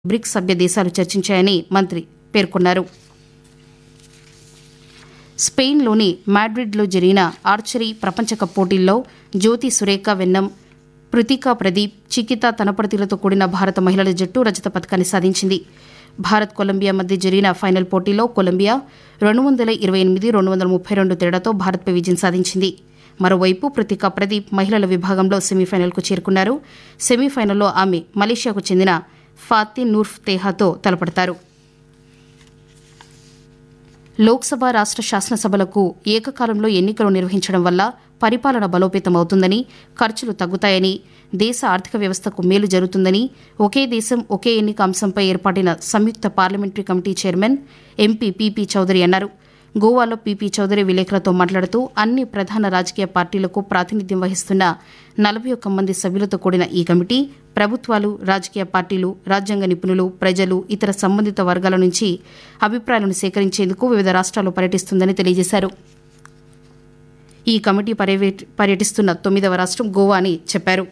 bricks సభ్య దేశాలు చర్చించాయని మంత్రి పేర్కొన్నారు స్పెయిన్లోని మాడ్రిడ్లో జరిగిన ఆర్చరీ ప్రపంచకప్ పోటీల్లో జ్యోతి సురేఖ వెన్నం పృతికా ప్రదీప్ చికిత తనపడతీలతో కూడిన భారత మహిళల జట్టు రజత పథకాన్ని సాధించింది భారత్ కొలంబియా మధ్య జరిగిన ఫైనల్ పోటీలో కొలంబియా రెండు వందల ఇరవై ఎనిమిది రెండు వందల ముప్పై రెండు తేడాతో భారత్పై విజయం సాధించింది మరోవైపు పృతికా ప్రదీప్ మహిళల విభాగంలో సెమీఫైనల్కు చేరుకున్నారు సెమీఫైనల్లో ఆమె మలేషియాకు చెందిన ఫాతి నూర్ఫ్ తేహాతో తలపడతారు లోక్సభ రాష్ట శాసనసభలకు ఏకకాలంలో ఎన్నికలు నిర్వహించడం వల్ల పరిపాలన బలోపేతమవుతుందని ఖర్చులు తగ్గుతాయని దేశ ఆర్థిక వ్యవస్థకు మేలు జరుగుతుందని ఒకే దేశం ఒకే ఎన్నిక అంశంపై ఏర్పాటిన సంయుక్త parliamentary committee chairman MP PP Chaudhary అన్నారు గోవాలో పీపీ చౌదరి విలేకరులతో మాట్లాడుతూ అన్ని ప్రధాన రాజకీయ పార్టీలకు ప్రాతినిధ్యం వహిస్తున్న నలభై ఒక్క మంది సభ్యులతో కూడిన ఈ కమిటీ ప్రభుత్వాలు రాజకీయ పార్టీలు రాజ్యాంగ నిపుణులు ప్రజలు ఇతర సంబంధిత వర్గాల నుంచి అభిప్రాయాలను సేకరించేందుకు వివిధ రాష్ట్రాల్లో పర్యటిస్తుందని తెలియజేశారు ఈ కమిటీ పర్యవే- పర్యటిస్తున్న తొమ్మిదవ రాష్ట్రం గోవా అని చెప్పారు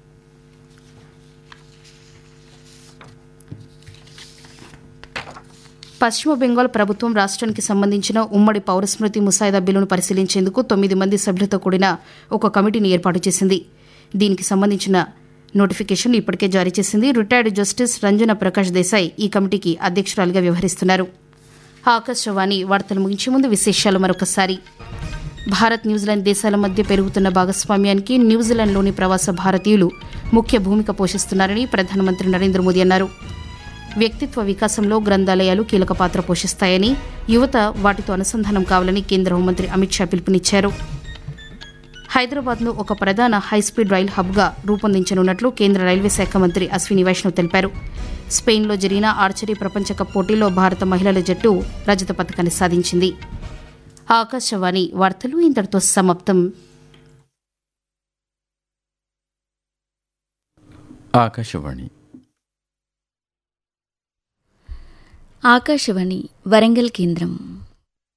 పశ్చిమ బెంగాల్ ప్రభుత్వం రాష్ట్రానికి సంబంధించిన ఉమ్మడి పౌరస్మృతి ముసాయిదా బిల్లును పరిశీలించేందుకు తొమ్మిది మంది సభ్యులతో కూడిన ఒక కమిటీని ఏర్పాటు చేసింది దీనికి సంబంధించిన నోటిఫికేషన్ ఇప్పటికే జారీ చేసింది రిటైర్డ్ జస్టిస్ రంజన ప్రకాష్ దేశాయ్ ఈ కమిటీకి అధ్యక్షురాలిగా వ్యవహరిస్తున్నారు ఆకాశవాణి వార్తలు ముగించే ముందు విశేషాలు మరొకసారి భారత్ న్యూజిలాండ్ దేశాల మధ్య పెరుగుతున్న భాగస్వామ్యానికి న్యూజిలాండ్లోని ప్రవాస భారతీయులు ముఖ్య భూమిక పోషిస్తున్నారని ప్రధానమంత్రి నరేంద్ర మోదీ అన్నారు వ్యక్తిత్వ వికాసంలో గ్రంథాలయాలు కీలక పాత్ర పోషిస్తాయని యువత వాటితో అనుసంధానం కావాలని కేంద్ర హోంమంత్రి అమిత్ షా పిలుపునిచ్చారు హైదరాబాద్ను ఒక ప్రధాన హైస్పీడ్ రైల్ హబ్గా రూపొందించనున్నట్లు కేంద్ర రైల్వే శాఖ మంత్రి అశ్విని వైష్ణవ్ తెలిపారు స్పెయిన్లో జరిగిన ఆర్చరీ ప్రపంచ కప్ పోటీలో భారత మహిళల జట్టు రజత పథకాన్ని సాధించింది ఆకాశవాణి వార్తలు ఇంతటితో సమాప్తం ఆకాశవాణి ఆకాశవాణి వరంగల్ కేంద్రం